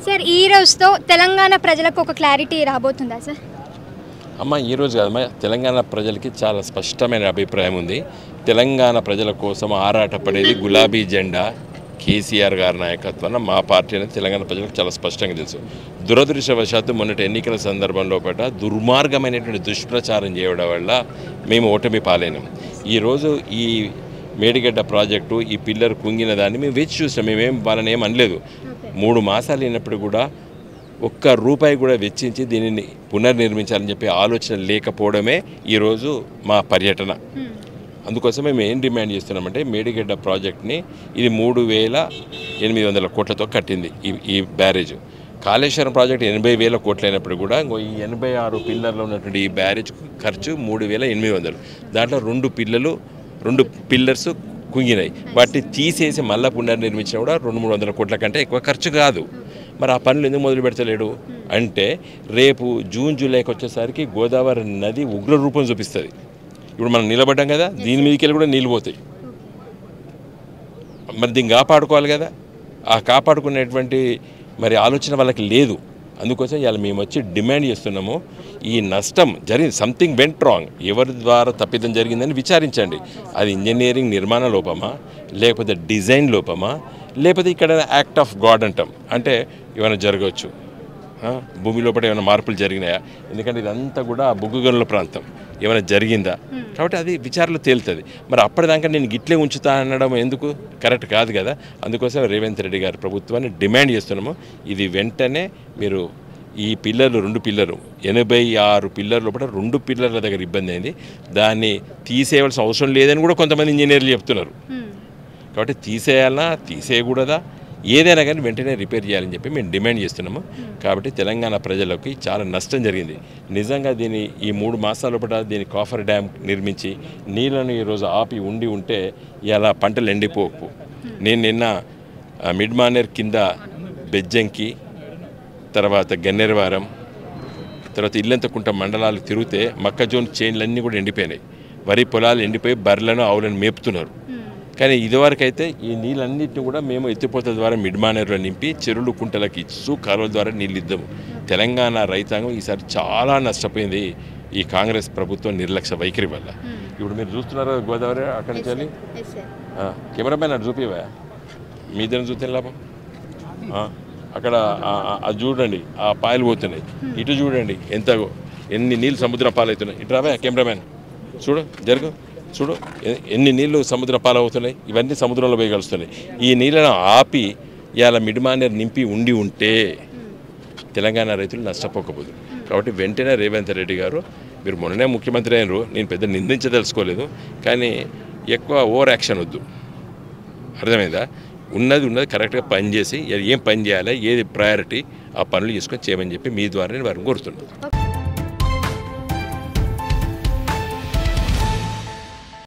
sir ఈ రోజుతో తెలంగాణ ప్రజలకు ఒక క్లారిటీ రాబోతుందా సార్ అమ్మ ఈరోజు కాదమ్మా తెలంగాణ ప్రజలకి చాలా స్పష్టమైన అభిప్రాయం ఉంది తెలంగాణ ప్రజల కోసం ఆరాటపడేది గులాబీ జెండా కేసీఆర్ గారి నాయకత్వాన మా పార్టీ అనేది తెలంగాణ ప్రజలకు చాలా స్పష్టంగా తెలుసు దురదృష్టవశాత్తు మొన్నటి ఎన్నికల సందర్భంలో పట దుర్మార్గమైనటువంటి దుష్ప్రచారం చేయడం వల్ల మేము ఓటమి పాలైనాం ఈరోజు ఈ మేడిగడ్డ ప్రాజెక్టు ఈ పిల్లర్ కుంగిన దాన్ని మేము వేచి చూసాం మేమేం వాళ్ళని ఏం అనలేదు మూడు మాసాలు అయినప్పుడు కూడా ఒక్క రూపాయి కూడా వెచ్చించి దీనిని పునర్నిర్మించాలని చెప్పి ఆలోచన లేకపోవడమే ఈరోజు మా పర్యటన అందుకోసం మేము ఏం డిమాండ్ చేస్తున్నామంటే మేడిగడ్డ ప్రాజెక్ట్ని ఇది మూడు వేల ఎనిమిది వందల కోట్లతో కట్టింది ఈ ఈ బ్యారేజ్ కాళేశ్వరం ప్రాజెక్ట్ ఎనభై వేల కోట్లు అయినప్పుడు కూడా ఇంకో ఈ ఎనభై ఆరు పిల్లర్లో ఉన్నటువంటి ఈ బ్యారేజ్ ఖర్చు మూడు వేల ఎనిమిది వందలు దాంట్లో రెండు పిల్లలు రెండు పిల్లర్స్ కుంగినాయి వాటిని తీసేసి మళ్ళా పునర్నిర్మించినా కూడా రెండు మూడు వందల కోట్ల కంటే ఎక్కువ ఖర్చు కాదు మరి ఆ పనులు ఎందుకు మొదలు పెడతలేడు అంటే రేపు జూన్ జూలైకి వచ్చేసరికి గోదావరి నది ఉగ్ర రూపం చూపిస్తుంది ఇప్పుడు మనం నిలబడ్డాం కదా దీని మీదకి వెళ్ళి కూడా నీళ్ళు పోతాయి మరి దీన్ని కాపాడుకోవాలి కదా ఆ కాపాడుకునేటువంటి మరి ఆలోచన వాళ్ళకి లేదు అందుకోసం ఇవాళ మేము వచ్చి డిమాండ్ చేస్తున్నాము ఈ నష్టం జరిగింది సంథింగ్ వెంట్ రాంగ్ ఎవరి ద్వారా తప్పిదం జరిగిందని విచారించండి అది ఇంజనీరింగ్ నిర్మాణ లోపమా లేకపోతే డిజైన్ లోపమా లేకపోతే ఇక్కడ యాక్ట్ ఆఫ్ గాడ్ అంటాం అంటే ఏమైనా జరగవచ్చు ఆ, భూమి లోపల ఏమైనా మార్పులు జరిగినాయా ఎందుకంటే ఇదంతా కూడా బొగ్గు గనుల ప్రాంతం ఏమైనా జరిగిందా కాబట్టి అది విచారణలో తేలుతుంది మరి అప్పటిదాకా నేను గిట్లే ఉంచుతా అనడం ఎందుకు కరెక్ట్ కాదు కదా అందుకోసం రేవంత్ రెడ్డి గారి ప్రభుత్వాన్ని డిమాండ్ చేస్తున్నాము ఇది వెంటనే మీరు ఈ పిల్లర్లు రెండు పిల్లరు ఎనభై ఆరు పిల్లర్ లోపల రెండు పిల్లర్ల దగ్గర ఇబ్బంది అయింది దాన్ని తీసేయవలసిన అవసరం లేదని కూడా కొంతమంది ఇంజనీర్లు చెప్తున్నారు కాబట్టి తీసేయాలనా తీసేయకూడదా ఏదైనా కానీ వెంటనే రిపేర్ చేయాలని చెప్పి మేము డిమాండ్ చేస్తున్నాము కాబట్టి తెలంగాణ ప్రజలకి చాలా నష్టం జరిగింది నిజంగా దీని ఈ మూడు మాసాల లోపల దీని కాఫర్ డ్యామ్ నిర్మించి నీళ్ళను ఈరోజు ఆపి ఉండి ఉంటే ఇలా పంటలు ఎండిపోకు నేను నిన్న ఆ, మిడ్ మానేర్ కింద బెజ్జంకి తర్వాత గన్నేరవారం తర్వాత ఇల్లంతకుంట మండలాలు తిరిగితే మక్కజోన్ చేన్లన్నీ కూడా ఎండిపోయినాయి వరి పొలాలు ఎండిపోయి బర్రెలను ఆవులను మేపుతున్నారు కానీ ఇదివరకైతే ఈ నీళ్ళన్నింటినీ కూడా మేము ఎత్తిపోతల ద్వారా మిడ్మానేరులో నింపి చెరువులు కుంటలకు ఇచ్చు కాలువల ద్వారా నీళ్ళు ఇద్దాము తెలంగాణ రైతాంగం ఈసారి చాలా నష్టపోయింది ఈ కాంగ్రెస్ ప్రభుత్వం నిర్లక్ష్య వైఖరి వల్ల ఇప్పుడు మీరు చూస్తున్నారు కదా గోదావరి అక్కడి నుంచి వెళ్ళి ఆ, కెమెరామెన్ అటు చూపివా మీ ఇద్దరిని చూస్తే లాభం ఆ, అక్కడ ఆ- ఆ- అది చూడండి ఆ పాయలు పోతున్నాయి ఇటు చూడండి ఎంత ఎన్ని నీళ్ళు సముద్ర పాలవుతున్నాయి ఇటు రావా కెమెరామెన్ చూడు జరుగు చూడు ఎ- ఎన్ని నీళ్లు సముద్ర పాలవుతున్నాయి ఇవన్నీ సముద్రంలో పోయి కలుస్తున్నాయి ఈ నీళ్ళను ఆపి ఇవాళ మిడిమానేరు నింపి ఉండి ఉంటే తెలంగాణ రైతులు నష్టపోకపోదు కాబట్టి వెంటనే రేవంత్ రెడ్డి గారు మీరు మొన్ననే ముఖ్యమంత్రి అయినరు నేను పెద్ద నిందించదలుచుకోలేదు కానీ ఎక్కువ ఓవర్ యాక్షన్ వద్దు అర్థమైందా ఉన్నది ఉన్నది కరెక్ట్గా పని చేసి ఏం పని చేయాలి ఏది ప్రయారిటీ ఆ పనులు చేసుకొని చేయమని చెప్పి మీ ద్వారా నేను వారిని కోరుతున్నాను